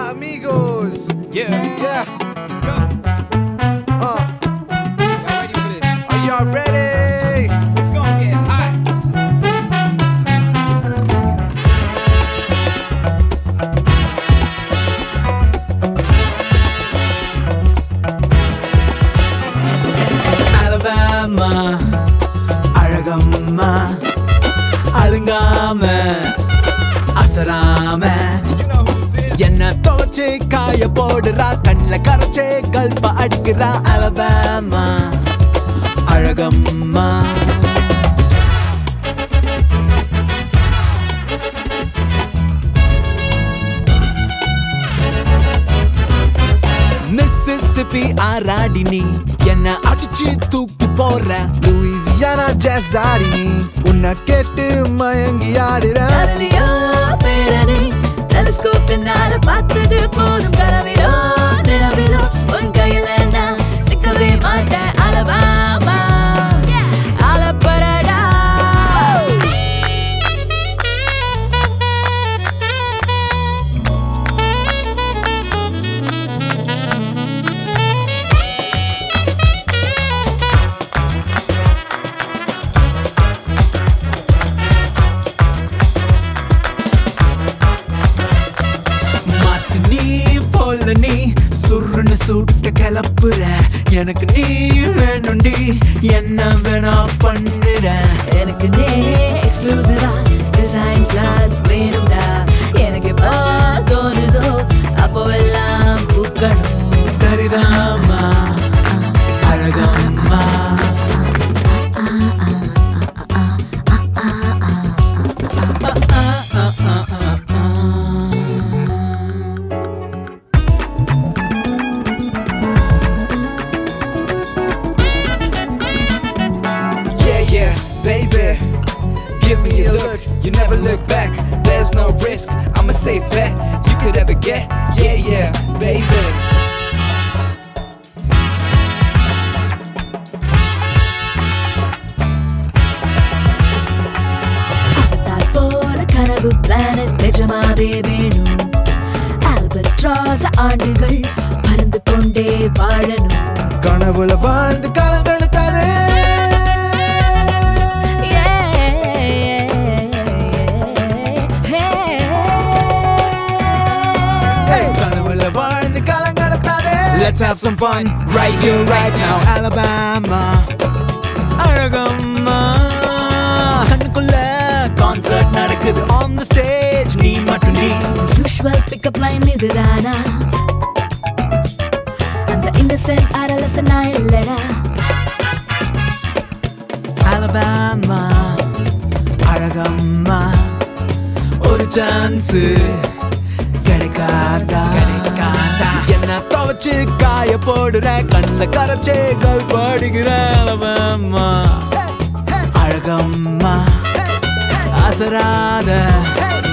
amigos. Yeah, Yeah. let's go. Uh, Y'all ready for this? are y'all ready? Let's go get hot. Alabama அழகம்மா அழுங்காம அசராம You know who this is. என்ன துவச்சு காய போடுறா கண்ணில் கரைச்சே கல்ப அடிக்கிறா அலபாமா அழகம்மா மிஸ்ஸிசிப்பி ஆராடி நீ என்ன அடிச்சு தூக்கி போற Louisiana jazz ஆடி உன்னை கேட்டு மயங்கி ஆடுறேன் கலலியோ பேரனை டெலிஸ்கோப்பினால பார்த்தது போதும் கனவிலோ நிலவிலோ உன் கையில நான் சிக்கவே மாட்டேன் அலபாமா அலப்படடா மாத்து நீ போல நீ சுருன்னு சுட்ட கிளப்புற எனக்கு நீ வேணும்டி என்ன வேணா பண்ணுற எனக்கு நே எக்ஸ்க்ளூசிவா டிசைன் கிளாஸ் வேணும்டா எனக்கு எப்போ தோணுதோ அப்போ எல்லாம் பூக்கணும் சரிதாம்மா அழகம்மா Yeah, yeah, baby. Give me a look, you never look back. There's no risk, I'm a safe bet you could ever get. Yeah, yeah, baby. Avatar போல கனவு பிளானட் நிஜமாவே வேணும் ஆல்பட்ராஸ் ஆண்டுகள் பறந்து கொண்டே வாழணும் கனவுல வாழ்ந்து காலங்கெடுத்தாதே கனவுல வாழ்ந்து காலங்கடத்தாதே Let's have some fun right here right now Alabama Azhagamma கண்ணுக்குள்ள கான்சர்ட் நடக்குது on the stage நீ மட்டும் நீ யூஷுவல் பிக்கப் லைன் இதுதானா அந்த இன்னசென்ட் அரலசனா இல்லடா அலபாமா அழகம்மா ஒரு சான்ஸ் கிடைக்காதா கிடைக்காதா என்ன துவச்சு காய போடுற கண்ணுல கரைச்சே கல் பாடுகிற அலபாமா அழகம்மா அசராத